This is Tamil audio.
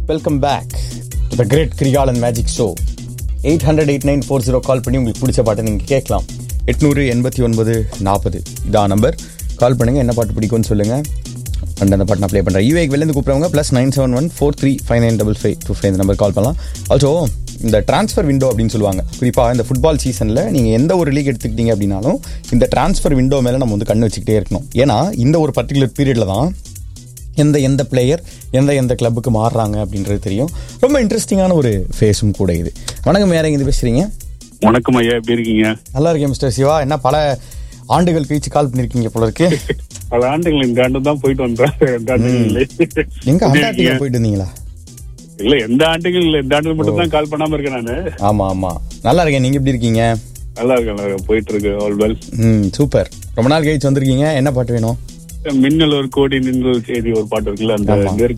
Welcome back to the great Kirikalan magic show eight hundred eight nine four zero call பண்ணி உங்களுக்கு பிடிச்ச பாட்டை நீங்கள் கேட்கலாம் எட்நூறு எண்பத்தி ஒன்பது நாற்பது இதான் நம்பர் கால் பண்ணுங்கள் என்ன பாட்டு பிடிக்கும்னு சொல்லுங்கள் அண்ட் அந்த பாட்டு நான் ப்ளே பண்ணுறேன் யூஏக்கு வெளிலேருந்து கூப்பிட்றவங்க plus nine seven one four three five nine double five two five இந்த நம்பர் கால் பண்ணலாம் ஆல்சோ இந்த ட்ரான்ஸ்ஃபர் விண்டோ அப்படின்னு சொல்லுவாங்க குறிப்பாக இந்த ஃபுட்பால் சீசனில் நீங்கள் எந்த ஒரு லீக் எடுத்துக்கிட்டீங்க அப்படின்னாலும் இந்த ட்ரான்ஸ்ஃபர் விண்டோ மேலே நம்ம வந்து கண்ணு வச்சுக்கிட்டே இருக்கணும் ஏன்னா இந்த ஒரு பர்டிகுலர் பீரியடில் தான் எந்த எந்த பிளேயர் எந்த எந்த கிளப்புக்கு மாறுறாங்க அப்படின்றது தெரியும் ரொம்ப இன்ட்ரெஸ்டிங்கான ஒரு ஃபேஸும் கூட இது வணக்கம் யாரை இது பேசுறீங்க வணக்கம் ஐயா எப்படி இருக்கீங்க நல்லா இருக்கேன் மிஸ்டர் சிவா என்ன பல ஆண்டுகள் கழிச்சு கால் பண்ணிருக்கீங்க போல இருக்கு பல ஆண்டுகள் இந்த ஆண்டு தான் போயிட்டு வந்தேன் எந்த ஆண்டுகள் இல்லை எங்க அண்டார்டிகா போயிட்டு இருந்தீங்களா இல்ல எந்த ஆண்டுகள் இல்ல இந்த ஆண்டுகள் மட்டும் தான் கால் பண்ணாம இருக்கேன் நானு ஆமா ஆமா நல்லா இருக்கேன் நீங்க எப்படி இருக்கீங்க நல்லா இருக்கேன் நல்லா இருக்கேன். போயிட்டு இருக்கு ஆல் வெல் ம் சூப்பர் ரொம்ப நாள் கழிச்சு வந்திருக்கீங்க என்ன பாட்டு வேணும் மின்னல் ஒரு கோடி நின்று செய்தி ஒரு பாட்டு இருக்குல்ல அந்த ஆமா. நெருப்பு